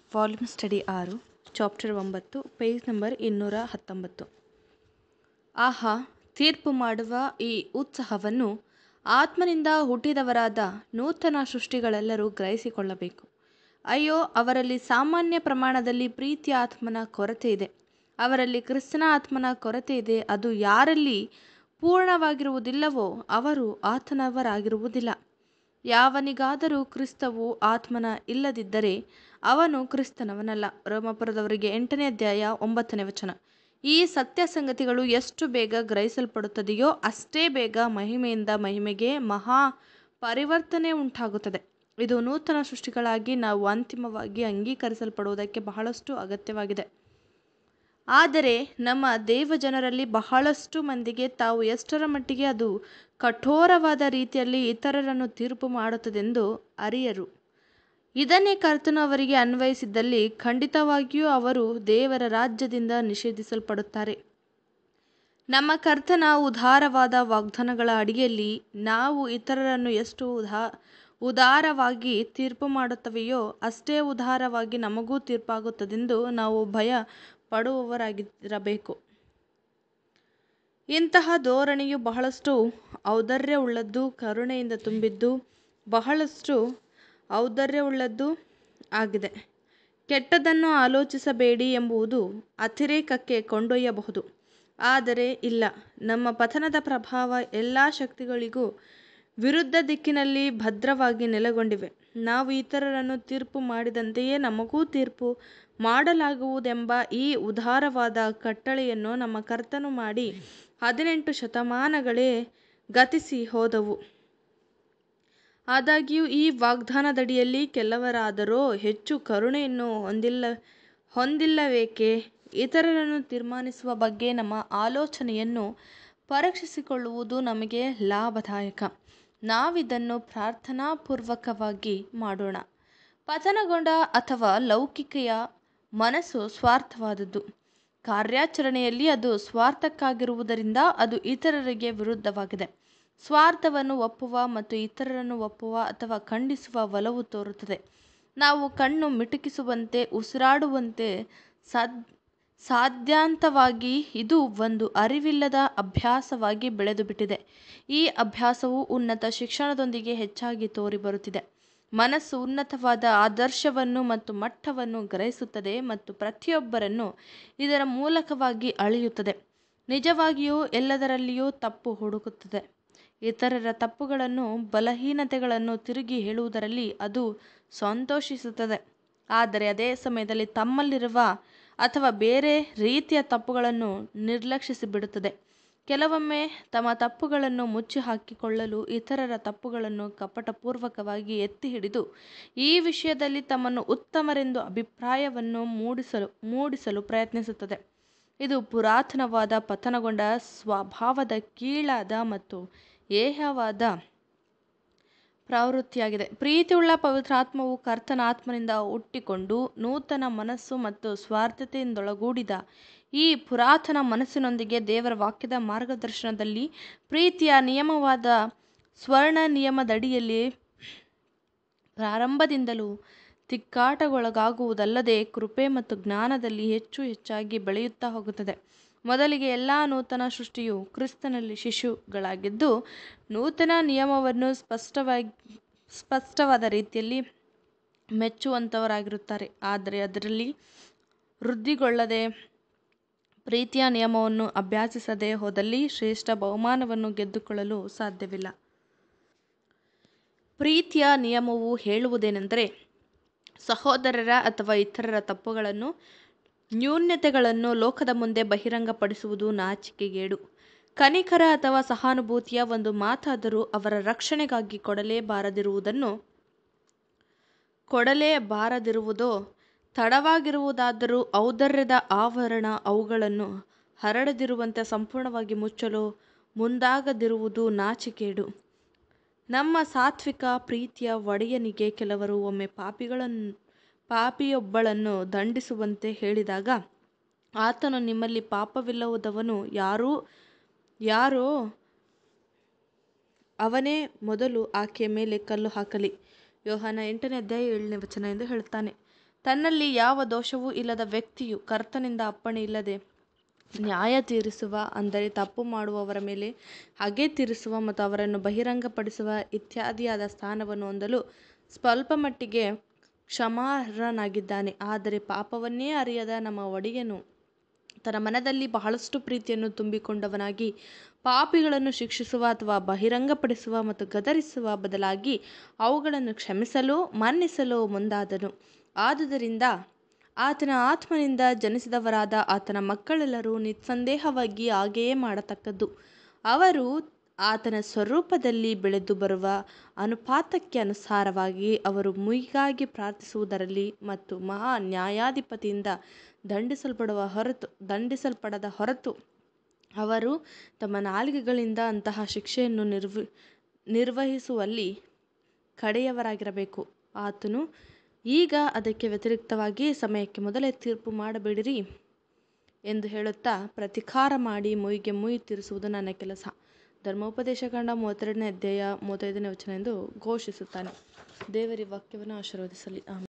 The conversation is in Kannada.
ವಾಲ್ಯೂಮ್ ಸ್ಟಡಿ ಆರು ಚಾಪ್ಟರ್ ಒಂಬತ್ತು ಪೇಜ್ ನಂಬರ್ ಇನ್ನೂರ ಹತ್ತೊಂಬತ್ತು ಆಹಾ ತೀರ್ಪು ಮಾಡುವ ಈ ಉತ್ಸಾಹವನ್ನು ಆತ್ಮನಿಂದ ಹುಟ್ಟಿದವರಾದ ನೂತನ ಸೃಷ್ಟಿಗಳೆಲ್ಲರೂ ಗ್ರಹಿಸಿಕೊಳ್ಳಬೇಕು ಅಯ್ಯೋ ಅವರಲ್ಲಿ ಸಾಮಾನ್ಯ ಪ್ರಮಾಣದಲ್ಲಿ ಪ್ರೀತಿಯ ಆತ್ಮನ ಕೊರತೆ ಇದೆ ಅವರಲ್ಲಿ ಕ್ರಿಸ್ತನ ಆತ್ಮನ ಕೊರತೆ ಇದೆ ಅದು ಯಾರಲ್ಲಿ ಪೂರ್ಣವಾಗಿರುವುದಿಲ್ಲವೋ ಅವರು ಆತನವರಾಗಿರುವುದಿಲ್ಲ ಯಾವನಿಗಾದರೂ ಕ್ರಿಸ್ತವು ಆತ್ಮನ ಇಲ್ಲದಿದ್ದರೆ ಅವನು ಕ್ರಿಸ್ತನವನಲ್ಲ ರೋಮಪುರದವರಿಗೆ ಎಂಟನೇ ಅಧ್ಯಾಯ ಒಂಬತ್ತನೇ ವಚನ ಈ ಸತ್ಯ ಸಂಗತಿಗಳು ಎಷ್ಟು ಬೇಗ ಗ್ರಹಿಸಲ್ಪಡುತ್ತದೆಯೋ ಅಷ್ಟೇ ಬೇಗ ಮಹಿಮೆಯಿಂದ ಮಹಿಮೆಗೆ ಮಹಾ ಪರಿವರ್ತನೆ ಉಂಟಾಗುತ್ತದೆ ಇದು ನೂತನ ಸೃಷ್ಟಿಗಳಾಗಿ ನಾವು ಅಂತಿಮವಾಗಿ ಅಂಗೀಕರಿಸಲ್ಪಡುವುದಕ್ಕೆ ಬಹಳಷ್ಟು ಅಗತ್ಯವಾಗಿದೆ ಆದರೆ ನಮ್ಮ ದೇವಜನರಲ್ಲಿ ಬಹಳಷ್ಟು ಮಂದಿಗೆ ತಾವು ಎಷ್ಟರ ಮಟ್ಟಿಗೆ ಅದು ಕಠೋರವಾದ ರೀತಿಯಲ್ಲಿ ಇತರರನ್ನು ತೀರ್ಪು ಮಾಡುತ್ತದೆಂದು ಅರಿಯರು ಇದನ್ನೇ ಕರ್ತನು ಅವರಿಗೆ ಅನ್ವಯಿಸಿದ್ದಲ್ಲಿ ಖಂಡಿತವಾಗಿಯೂ ಅವರು ದೇವರ ರಾಜ್ಯದಿಂದ ನಿಷೇಧಿಸಲ್ಪಡುತ್ತಾರೆ ನಮ್ಮ ಕರ್ತನ ಉದಾರವಾದ ವಾಗ್ದಾನಗಳ ಅಡಿಯಲ್ಲಿ ನಾವು ಇತರರನ್ನು ಎಷ್ಟು ಉದಾ ಉದಾರವಾಗಿ ತೀರ್ಪು ಮಾಡುತ್ತವೆಯೋ ಅಷ್ಟೇ ಉದಾರವಾಗಿ ನಮಗೂ ತೀರ್ಪಾಗುತ್ತದೆಂದು ನಾವು ಭಯ ಪಡುವವರಾಗಿರಬೇಕು ಇಂತಹ ಧೋರಣೆಯು ಬಹಳಷ್ಟು ಔದಾರ್ಯವುಳ್ಳದ್ದು ಕರುಣೆಯಿಂದ ತುಂಬಿದ್ದು ಬಹಳಷ್ಟು ಔದಾರ್ಯವುಳ್ಳದ್ದು ಆಗಿದೆ ಕೆಟ್ಟದ್ದನ್ನು ಆಲೋಚಿಸಬೇಡಿ ಎಂಬುದು ಅತಿರೇಕಕ್ಕೆ ಕೊಂಡೊಯ್ಯಬಹುದು ಆದರೆ ಇಲ್ಲ ನಮ್ಮ ಪತನದ ಪ್ರಭಾವ ಎಲ್ಲ ಶಕ್ತಿಗಳಿಗೂ ವಿರುದ್ಧ ದಿಕ್ಕಿನಲ್ಲಿ ಭದ್ರವಾಗಿ ನೆಲೆಗೊಂಡಿವೆ ನಾವು ಇತರರನ್ನು ತೀರ್ಪು ಮಾಡಿದಂತೆಯೇ ನಮಗೂ ತೀರ್ಪು ಮಾಡಲಾಗುವುದೆಂಬ ಈ ಉದಾರವಾದ ಕಟ್ಟಳೆಯನ್ನು ನಮ್ಮ ಕರ್ತನು ಮಾಡಿ ಹದಿನೆಂಟು ಶತಮಾನಗಳೇ ಗತಿಸಿ ಹೋದವು ಆದಾಗ್ಯೂ ಈ ವಾಗ್ದಾನದಡಿಯಲ್ಲಿ ಕೆಲವರಾದರೋ ಹೆಚ್ಚು ಕರುಣೆಯನ್ನು ಹೊಂದಿಲ್ಲ ಹೊಂದಿಲ್ಲವೇಕೆ ಇತರರನ್ನು ತೀರ್ಮಾನಿಸುವ ಬಗ್ಗೆ ನಮ್ಮ ಆಲೋಚನೆಯನ್ನು ಪರೀಕ್ಷಿಸಿಕೊಳ್ಳುವುದು ನಮಗೆ ಲಾಭದಾಯಕ ನಾವಿದನ್ನು ಪ್ರಾರ್ಥನಾಪೂರ್ವಕವಾಗಿ ಮಾಡೋಣ ಪತನಗೊಂಡ ಅಥವಾ ಲೌಕಿಕೆಯ ಮನಸ್ಸು ಸ್ವಾರ್ಥವಾದದ್ದು ಕಾರ್ಯಾಚರಣೆಯಲ್ಲಿ ಅದು ಸ್ವಾರ್ಥಕ್ಕಾಗಿರುವುದರಿಂದ ಅದು ಇತರರಿಗೆ ವಿರುದ್ಧವಾಗಿದೆ ಸ್ವಾರ್ಥವನ್ನು ಒಪ್ಪುವ ಮತ್ತು ಇತರರನ್ನು ಒಪ್ಪುವ ಅಥವಾ ಖಂಡಿಸುವ ಒಲವು ತೋರುತ್ತದೆ ನಾವು ಕಣ್ಣು ಮಿಟುಕಿಸುವಂತೆ ಉಸಿರಾಡುವಂತೆ ಸಾದ್ ಸಾಧ್ಯಾಂತವಾಗಿ ಇದು ಒಂದು ಅರಿವಿಲ್ಲದ ಅಭ್ಯಾಸವಾಗಿ ಬೆಳೆದು ಬಿಟ್ಟಿದೆ ಈ ಅಭ್ಯಾಸವು ಉನ್ನತ ಶಿಕ್ಷಣದೊಂದಿಗೆ ಹೆಚ್ಚಾಗಿ ತೋರಿಬರುತ್ತಿದೆ ಮನಸ್ಸು ಉನ್ನತವಾದ ಆದರ್ಶವನ್ನು ಮತ್ತು ಮಟ್ಟವನ್ನು ಗ್ರಹಿಸುತ್ತದೆ ಮತ್ತು ಪ್ರತಿಯೊಬ್ಬರನ್ನು ಇದರ ಮೂಲಕವಾಗಿ ಅಳೆಯುತ್ತದೆ ನಿಜವಾಗಿಯೂ ಎಲ್ಲದರಲ್ಲಿಯೂ ತಪ್ಪು ಹುಡುಕುತ್ತದೆ ಇತರರ ತಪ್ಪುಗಳನ್ನು ಬಲಹೀನತೆಗಳನ್ನು ತಿರುಗಿ ಹೇಳುವುದರಲ್ಲಿ ಅದು ಸಂತೋಷಿಸುತ್ತದೆ ಆದರೆ ಅದೇ ಸಮಯದಲ್ಲಿ ತಮ್ಮಲ್ಲಿರುವ ಅಥವಾ ಬೇರೆ ರೀತಿಯ ತಪ್ಪುಗಳನ್ನು ನಿರ್ಲಕ್ಷಿಸಿ ಬಿಡುತ್ತದೆ ಕೆಲವೊಮ್ಮೆ ತಮ್ಮ ತಪ್ಪುಗಳನ್ನು ಮುಚ್ಚಿ ಹಾಕಿಕೊಳ್ಳಲು ಇತರರ ತಪ್ಪುಗಳನ್ನು ಕಪಟಪೂರ್ವಕವಾಗಿ ಎತ್ತಿ ಹಿಡಿದು ಈ ವಿಷಯದಲ್ಲಿ ತಮ್ಮನ್ನು ಉತ್ತಮರೆಂದು ಅಭಿಪ್ರಾಯವನ್ನು ಮೂಡಿಸಲು ಮೂಡಿಸಲು ಪ್ರಯತ್ನಿಸುತ್ತದೆ ಇದು ಪುರಾತನವಾದ ಪತನಗೊಂಡ ಸ್ವಭಾವದ ಕೀಳಾದ ಮತ್ತು ಏಹವಾದ ಪ್ರವೃತ್ತಿಯಾಗಿದೆ ಪ್ರೀತಿಯುಳ್ಳ ಪವಿತ್ರಾತ್ಮವು ಕರ್ತನ ಆತ್ಮನಿಂದ ಹುಟ್ಟಿಕೊಂಡು ನೂತನ ಮನಸ್ಸು ಮತ್ತು ಸ್ವಾರ್ಥತೆಯಿಂದೊಳಗೂಡಿದ ಈ ಪುರಾತನ ಮನಸ್ಸಿನೊಂದಿಗೆ ದೇವರ ವಾಕ್ಯದ ಮಾರ್ಗದರ್ಶನದಲ್ಲಿ ಪ್ರೀತಿಯ ನಿಯಮವಾದ ಸ್ವರ್ಣ ನಿಯಮದಡಿಯಲ್ಲಿ ಪ್ರಾರಂಭದಿಂದಲೂ ತಿಕ್ಕಾಟಗೊಳಗಾಗುವುದಲ್ಲದೆ ಕೃಪೆ ಮತ್ತು ಜ್ಞಾನದಲ್ಲಿ ಹೆಚ್ಚು ಹೆಚ್ಚಾಗಿ ಬೆಳೆಯುತ್ತಾ ಹೋಗುತ್ತದೆ ಮೊದಲಿಗೆ ಎಲ್ಲ ನೂತನ ಸೃಷ್ಟಿಯು ಕ್ರಿಸ್ತನಲ್ಲಿ ಶಿಶುಗಳಾಗಿದ್ದು ನೂತನ ನಿಯಮವನ್ನು ಸ್ಪಷ್ಟವಾಗಿ ಸ್ಪಷ್ಟವಾದ ರೀತಿಯಲ್ಲಿ ಮೆಚ್ಚುವಂಥವರಾಗಿರುತ್ತಾರೆ ಆದರೆ ಅದರಲ್ಲಿ ವೃದ್ಧಿಗೊಳ್ಳದೆ ಪ್ರೀತಿಯ ನಿಯಮವನ್ನು ಅಭ್ಯಾಸಿಸದೆ ಹೋದಲ್ಲಿ ಶ್ರೇಷ್ಠ ಬಹುಮಾನವನ್ನು ಗೆದ್ದುಕೊಳ್ಳಲು ಸಾಧ್ಯವಿಲ್ಲ ಪ್ರೀತಿಯ ನಿಯಮವು ಹೇಳುವುದೇನೆಂದರೆ ಸಹೋದರರ ಅಥವಾ ಇತರರ ತಪ್ಪುಗಳನ್ನು ನ್ಯೂನ್ಯತೆಗಳನ್ನು ಲೋಕದ ಮುಂದೆ ಬಹಿರಂಗಪಡಿಸುವುದು ನಾಚಿಕೆಗೇಡು ಕನಿಕರ ಅಥವಾ ಸಹಾನುಭೂತಿಯ ಒಂದು ಮಾತಾದರೂ ಅವರ ರಕ್ಷಣೆಗಾಗಿ ಕೊಡಲೇಬಾರದಿರುವುದನ್ನು ಕೊಡಲೇಬಾರದಿರುವುದೋ ತಡವಾಗಿರುವುದಾದರೂ ಔದಾರ್ಯದ ಆವರಣ ಅವುಗಳನ್ನು ಹರಡದಿರುವಂತೆ ಸಂಪೂರ್ಣವಾಗಿ ಮುಚ್ಚಲು ಮುಂದಾಗದಿರುವುದು ನಾಚಿಕೇಡು ನಮ್ಮ ಸಾತ್ವಿಕ ಪ್ರೀತಿಯ ಒಡೆಯನಿಗೆ ಕೆಲವರು ಒಮ್ಮೆ ಪಾಪಿಗಳನ್ನು ಪಾಪಿಯೊಬ್ಬಳನ್ನು ದಂಡಿಸುವಂತೆ ಹೇಳಿದಾಗ ಆತನು ನಿಮ್ಮಲ್ಲಿ ಪಾಪವಿಲ್ಲದವನು ಯಾರೂ ಯಾರೋ ಅವನೇ ಮೊದಲು ಆಕೆಯ ಮೇಲೆ ಕಲ್ಲು ಹಾಕಲಿ ಯೋಹಾನ ಎಂಟನೇ ಅಧ್ಯಾಯ ಏಳನೇ ವಚನ ಎಂದು ಹೇಳುತ್ತಾನೆ ತನ್ನಲ್ಲಿ ಯಾವ ದೋಷವೂ ಇಲ್ಲದ ವ್ಯಕ್ತಿಯು ಕರ್ತನಿಂದ ಅಪ್ಪಣೆ ಇಲ್ಲದೆ ನ್ಯಾಯ ತೀರಿಸುವ ಅಂದರೆ ತಪ್ಪು ಮಾಡುವವರ ಮೇಲೆ ಹಗೆ ತೀರಿಸುವ ಮತ್ತು ಅವರನ್ನು ಬಹಿರಂಗಪಡಿಸುವ ಇತ್ಯಾದಿಯಾದ ಸ್ಥಾನವನ್ನು ಹೊಂದಲು ಸ್ವಲ್ಪ ಮಟ್ಟಿಗೆ ಕ್ಷಮಾರ್ಹನಾಗಿದ್ದಾನೆ ಆದರೆ ಪಾಪವನ್ನೇ ಅರಿಯದ ನಮ್ಮ ಒಡೆಯನು ತನ್ನ ಮನದಲ್ಲಿ ಬಹಳಷ್ಟು ಪ್ರೀತಿಯನ್ನು ತುಂಬಿಕೊಂಡವನಾಗಿ ಪಾಪಿಗಳನ್ನು ಶಿಕ್ಷಿಸುವ ಅಥವಾ ಬಹಿರಂಗಪಡಿಸುವ ಮತ್ತು ಗದರಿಸುವ ಬದಲಾಗಿ ಅವುಗಳನ್ನು ಕ್ಷಮಿಸಲು ಮನ್ನಿಸಲು ಮುಂದಾದನು ಆದುದರಿಂದ ಆತನ ಆತ್ಮನಿಂದ ಜನಿಸಿದವರಾದ ಆತನ ಮಕ್ಕಳೆಲ್ಲರೂ ನಿಸ್ಸಂದೇಹವಾಗಿ ಹಾಗೆಯೇ ಮಾಡತಕ್ಕದ್ದು ಅವರು ಆತನ ಸ್ವರೂಪದಲ್ಲಿ ಬೆಳೆದು ಬರುವ ಅನುಪಾತಕ್ಕೆ ಅನುಸಾರವಾಗಿ ಅವರು ಮುಯ್ಯಿಗಾಗಿ ಪ್ರಾರ್ಥಿಸುವುದರಲ್ಲಿ ಮತ್ತು ಮಹಾ ನ್ಯಾಯಾಧಿಪತಿಯಿಂದ ದಂಡಿಸಲ್ಪಡುವ ಹೊರತು ದಂಡಿಸಲ್ಪಡದ ಹೊರತು ಅವರು ತಮ್ಮ ನಾಲಿಗೆಗಳಿಂದ ಅಂತಹ ಶಿಕ್ಷೆಯನ್ನು ನಿರ್ವ ನಿರ್ವಹಿಸುವಲ್ಲಿ ಕಡೆಯವರಾಗಿರಬೇಕು ಆತನು ಈಗ ಅದಕ್ಕೆ ವ್ಯತಿರಿಕ್ತವಾಗಿ ಸಮಯಕ್ಕೆ ಮೊದಲೇ ತೀರ್ಪು ಮಾಡಬೇಡಿರಿ ಎಂದು ಹೇಳುತ್ತಾ ಪ್ರತಿಕಾರ ಮಾಡಿ ಮುಯ್ಯಿಗೆ ಮುಯ್ಯಿ ತೀರಿಸುವುದು ನನ್ನ ಕೆಲಸ ಧರ್ಮೋಪದೇಶಕಾಂಡ ಮೂವತ್ತೆರಡನೇ ಅಧ್ಯಾಯ ಮೂವತ್ತೈದನೇ ವಚನ ಎಂದು ಘೋಷಿಸುತ್ತಾನೆ ದೇವರ ವಾಕ್ಯವನ್ನು ಆಶೀರ್ವದಿಸಲಿ ಆಮೇಲೆ